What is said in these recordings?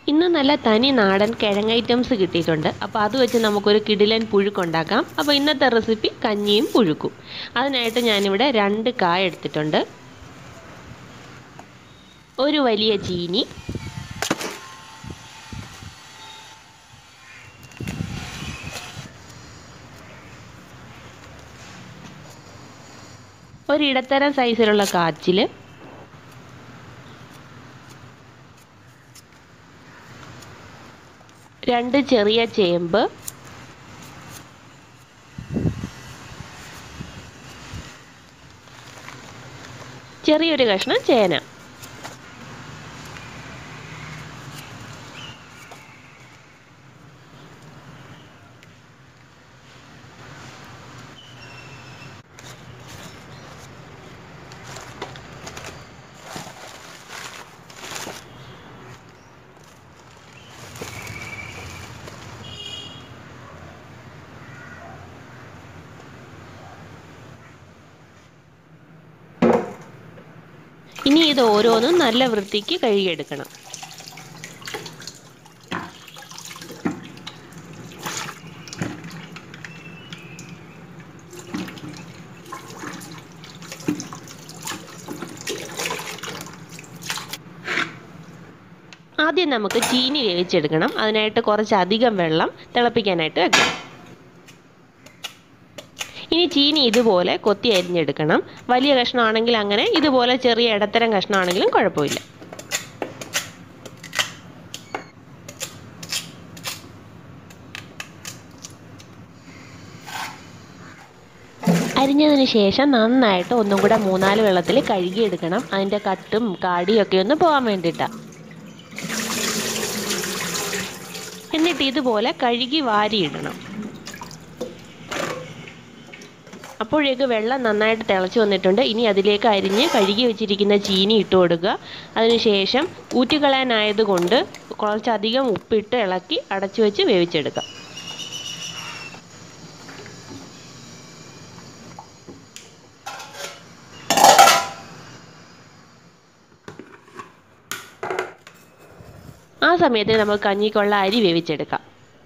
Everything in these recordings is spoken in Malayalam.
ഇന്ന് നല്ല തനി നാടൻ കിഴങ്ങ് ഐറ്റംസ് കിട്ടിയിട്ടുണ്ട് അപ്പോൾ അത് വെച്ച് നമുക്കൊരു കിടിലൻ പുഴുക്കുണ്ടാക്കാം അപ്പോൾ ഇന്നത്തെ റെസിപ്പി കഞ്ഞിയും പുഴുക്കും അതിനായിട്ട് ഞാനിവിടെ രണ്ട് കായ എടുത്തിട്ടുണ്ട് ഒരു വലിയ ചീനി ഒരിടത്തരം സൈസിലുള്ള കാച്ചിൽ രണ്ട് ചെറിയ ചേമ്പ് ചെറിയൊരു കഷ്ണം ചേന ഇനി ഇത് ഓരോന്നും നല്ല വൃത്തിക്ക് കഴുകിയെടുക്കണം ആദ്യം നമുക്ക് ചീനി വേവിച്ചെടുക്കണം അതിനായിട്ട് കുറച്ചധികം വെള്ളം തിളപ്പിക്കാനായിട്ട് വെക്കണം ഇനി ചീനി ഇതുപോലെ കൊത്തി അരിഞ്ഞെടുക്കണം വലിയ കഷ്ണമാണെങ്കിൽ അങ്ങനെ ഇതുപോലെ ചെറിയ ഇടത്തരം കഷ്ണമാണെങ്കിലും കുഴപ്പമില്ല അരിഞ്ഞതിന് ശേഷം നന്നായിട്ട് ഒന്നും കൂടെ മൂന്നാല് വെള്ളത്തിൽ കഴുകിയെടുക്കണം അതിൻ്റെ കട്ടും കാടിയൊക്കെ ഒന്ന് പോകാൻ വേണ്ടിയിട്ടാണ് എന്നിട്ട് ഇതുപോലെ കഴുകി വാരിയിടണം അപ്പോഴേക്ക് വെള്ളം നന്നായിട്ട് തിളച്ച് വന്നിട്ടുണ്ട് ഇനി അതിലേക്ക് അരിഞ്ഞ് കഴുകി വെച്ചിരിക്കുന്ന ചീനി ഇട്ട് കൊടുക്കുക അതിനുശേഷം ഊറ്റിക്കളയാനായതുകൊണ്ട് കുറച്ചധികം ഉപ്പിട്ട് ഇളക്കി അടച്ചു വെച്ച് വേവിച്ചെടുക്കാം ആ സമയത്ത് നമുക്ക് കഞ്ഞിക്കുള്ള അരി വേവിച്ചെടുക്കാം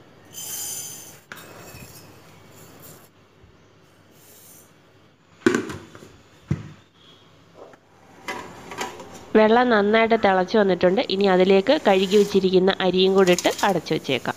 വെള്ളം നന്നായിട്ട് തിളച്ച് വന്നിട്ടുണ്ട് ഇനി അതിലേക്ക് കഴുകി വെച്ചിരിക്കുന്ന അരിയും കൂടി ഇട്ട് അടച്ചു വെച്ചേക്കാം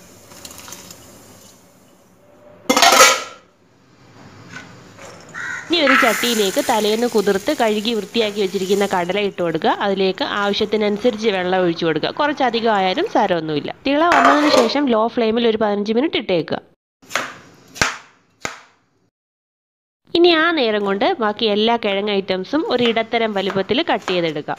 ഇനി ഒരു ചട്ടിയിലേക്ക് തലേന്ന് കുതിർത്ത് കഴുകി വൃത്തിയാക്കി വെച്ചിരിക്കുന്ന കടല ഇട്ട് കൊടുക്കുക അതിലേക്ക് ആവശ്യത്തിനനുസരിച്ച് വെള്ളം ഒഴിച്ചു കൊടുക്കുക കുറച്ചധികം ആയാലും സാരമൊന്നുമില്ല തിള വന്നതിന് ശേഷം ലോ ഫ്ലെയിമിൽ ഒരു പതിനഞ്ച് മിനിറ്റ് ഇട്ടേക്കുക ഇനി ആ നേരം കൊണ്ട് ബാക്കി എല്ലാ കിഴങ്ങ് ഐറ്റംസും ഒരു ഇടത്തരം വലുപ്പത്തിൽ കട്ട് ചെയ്തെടുക്കാം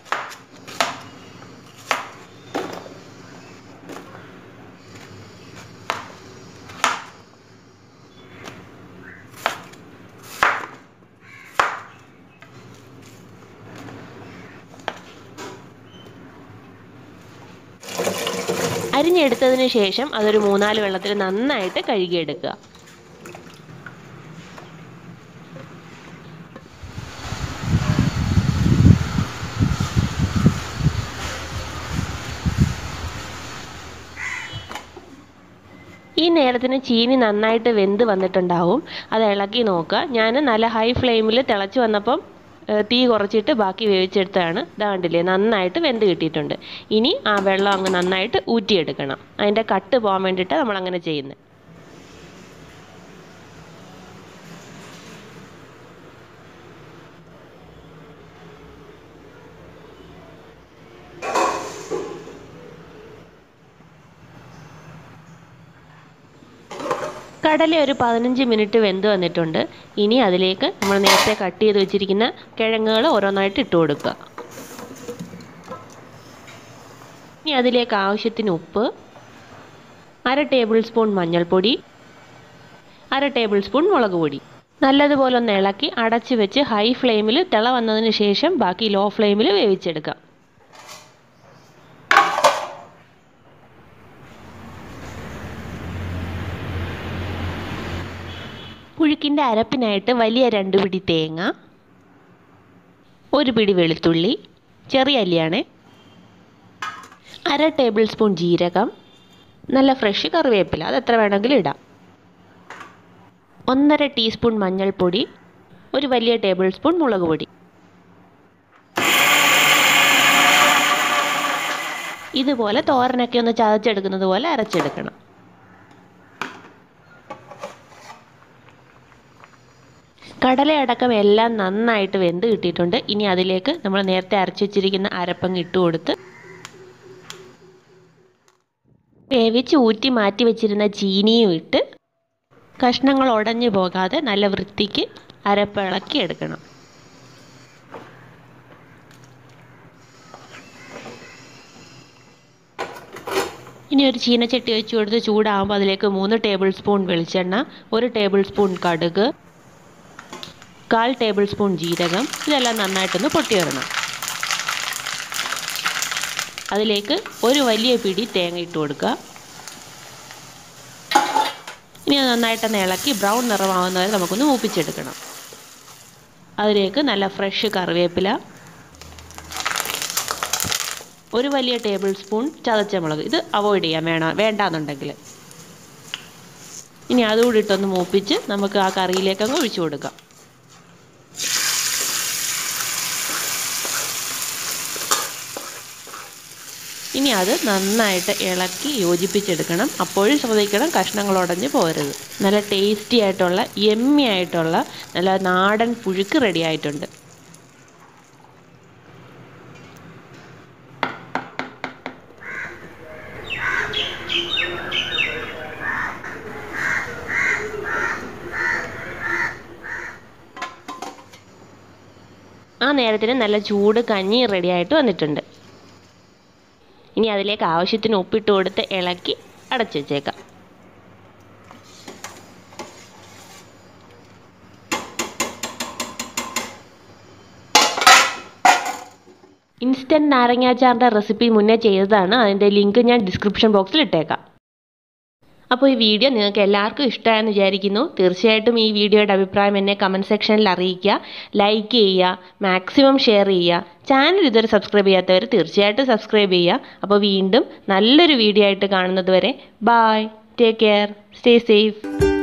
അരിഞ്ഞെടുത്തതിന് ശേഷം അതൊരു മൂന്നാല് വെള്ളത്തിൽ നന്നായിട്ട് കഴുകിയെടുക്കുക ഈ നേരത്തിന് ചീനി നന്നായിട്ട് വെന്ത് വന്നിട്ടുണ്ടാവും അത് ഇളക്കി നോക്കുക ഞാൻ നല്ല ഹൈ ഫ്ലെയിമിൽ തിളച്ച് വന്നപ്പം തീ കുറച്ചിട്ട് ബാക്കി വേവിച്ചെടുത്താണ് ഇതാ കണ്ടില്ലേ നന്നായിട്ട് വെന്ത് കിട്ടിയിട്ടുണ്ട് ഇനി ആ വെള്ളം അങ്ങ് നന്നായിട്ട് ഊറ്റിയെടുക്കണം അതിൻ്റെ കട്ട് പോകാൻ വേണ്ടിയിട്ട് നമ്മൾ അങ്ങനെ ചെയ്യുന്നത് കടല ഒരു പതിനഞ്ച് മിനിറ്റ് വെന്ത് വന്നിട്ടുണ്ട് ഇനി അതിലേക്ക് നമ്മൾ നേരത്തെ കട്ട് ചെയ്ത് വെച്ചിരിക്കുന്ന കിഴങ്ങുകൾ ഓരോന്നായിട്ട് ഇട്ട് കൊടുക്കുക ഇനി അതിലേക്ക് ആവശ്യത്തിന് ഉപ്പ് അര ടേബിൾ സ്പൂൺ മഞ്ഞൾപ്പൊടി അര ടേബിൾ സ്പൂൺ മുളക് പൊടി നല്ലതുപോലെ ഒന്ന് ഇളക്കി അടച്ച് വെച്ച് ഹൈ ഫ്ലെയിമിൽ തിള വന്നതിന് ശേഷം ബാക്കി ലോ ഫ്ലെയിമിൽ വേവിച്ചെടുക്കാം പുഴുക്കിൻ്റെ അരപ്പിനായിട്ട് വലിയ രണ്ട് പിടി തേങ്ങ ഒരു പിടി വെളുത്തുള്ളി ചെറിയ അല്ലിയാണ് അര ടേബിൾ സ്പൂൺ ജീരകം നല്ല ഫ്രഷ് കറിവേപ്പില അത് എത്ര വേണമെങ്കിലും ഇടാം ഒന്നര ടീസ്പൂൺ മഞ്ഞൾപ്പൊടി ഒരു വലിയ ടേബിൾ സ്പൂൺ മുളക് പൊടി ഇതുപോലെ തോരനൊക്കെ ഒന്ന് ചതച്ചെടുക്കുന്നത് പോലെ അരച്ചെടുക്കണം കടലയടക്കം എല്ലാം നന്നായിട്ട് വെന്ത് കിട്ടിയിട്ടുണ്ട് ഇനി അതിലേക്ക് നമ്മൾ നേരത്തെ അരച്ചു വെച്ചിരിക്കുന്ന അരപ്പങ്ങ് ഇട്ട് കൊടുത്ത് വേവിച്ച് ഊറ്റി മാറ്റി വെച്ചിരുന്ന ചീനിയും ഇട്ട് കഷ്ണങ്ങൾ ഉടഞ്ഞു പോകാതെ നല്ല വൃത്തിക്ക് അരപ്പ് ഇളക്കി എടുക്കണം ഇനി ഒരു ചീനച്ചട്ടി വെച്ച് കൊടുത്ത് ചൂടാകുമ്പോൾ അതിലേക്ക് മൂന്ന് ടേബിൾ സ്പൂൺ വെളിച്ചെണ്ണ ഒരു ടേബിൾ സ്പൂൺ കടുക് കാൽ ടേബിൾ സ്പൂൺ ജീരകം ഇതെല്ലാം നന്നായിട്ടൊന്ന് പൊട്ടി വരണം അതിലേക്ക് ഒരു വലിയ പിടി തേങ്ങ ഇട്ട് കൊടുക്കുക ഇനി അത് നന്നായിട്ടൊന്ന് ഇളക്കി ബ്രൗൺ നിറമാവുന്ന വരെ നമുക്കൊന്ന് മൂപ്പിച്ചെടുക്കണം അതിലേക്ക് നല്ല ഫ്രഷ് കറിവേപ്പില ഒരു വലിയ ടേബിൾ സ്പൂൺ ചതച്ച മുളക് ഇത് അവോയ്ഡ് ചെയ്യാം വേണം വേണ്ടാന്നുണ്ടെങ്കിൽ ഇനി അതുകൂടി ഇട്ടൊന്ന് മൂപ്പിച്ച് നമുക്ക് ആ കറിയിലേക്ക് അങ്ങ് ഒഴിച്ചു കൊടുക്കാം ഇനി അത് നന്നായിട്ട് ഇളക്കി യോജിപ്പിച്ചെടുക്കണം അപ്പോഴും ശ്രദ്ധിക്കണം കഷ്ണങ്ങൾ ഉടഞ്ഞ് പോരുത് നല്ല ടേസ്റ്റി ആയിട്ടുള്ള എമ്മി ആയിട്ടുള്ള നല്ല നാടൻ പുഴുക്ക് റെഡി ആയിട്ടുണ്ട് ആ നേരത്തിന് നല്ല ചൂട് കഞ്ഞി റെഡി ആയിട്ട് വന്നിട്ടുണ്ട് ഇനി അതിലേക്ക് ആവശ്യത്തിന് ഉപ്പിട്ട് കൊടുത്ത് ഇളക്കി അടച്ചു വെച്ചേക്കാം ഇൻസ്റ്റൻറ്റ് നാരങ്ങാച്ചാറിൻ്റെ റെസിപ്പി മുന്നേ ചെയ്തതാണ് അതിൻ്റെ ലിങ്ക് ഞാൻ ഡിസ്ക്രിപ്ഷൻ ബോക്സിൽ ഇട്ടേക്കാം അപ്പോൾ ഈ വീഡിയോ നിങ്ങൾക്ക് എല്ലാവർക്കും ഇഷ്ടമായെന്ന് വിചാരിക്കുന്നു തീർച്ചയായിട്ടും ഈ വീഡിയോയുടെ അഭിപ്രായം എന്നെ കമൻറ്റ് സെക്ഷനിൽ അറിയിക്കുക ലൈക്ക് ചെയ്യുക മാക്സിമം ഷെയർ ചെയ്യുക ചാനൽ ഇതുവരെ സബ്സ്ക്രൈബ് ചെയ്യാത്തവർ തീർച്ചയായിട്ടും സബ്സ്ക്രൈബ് ചെയ്യുക അപ്പോൾ വീണ്ടും നല്ലൊരു വീഡിയോ ആയിട്ട് കാണുന്നത് വരെ bye take care stay safe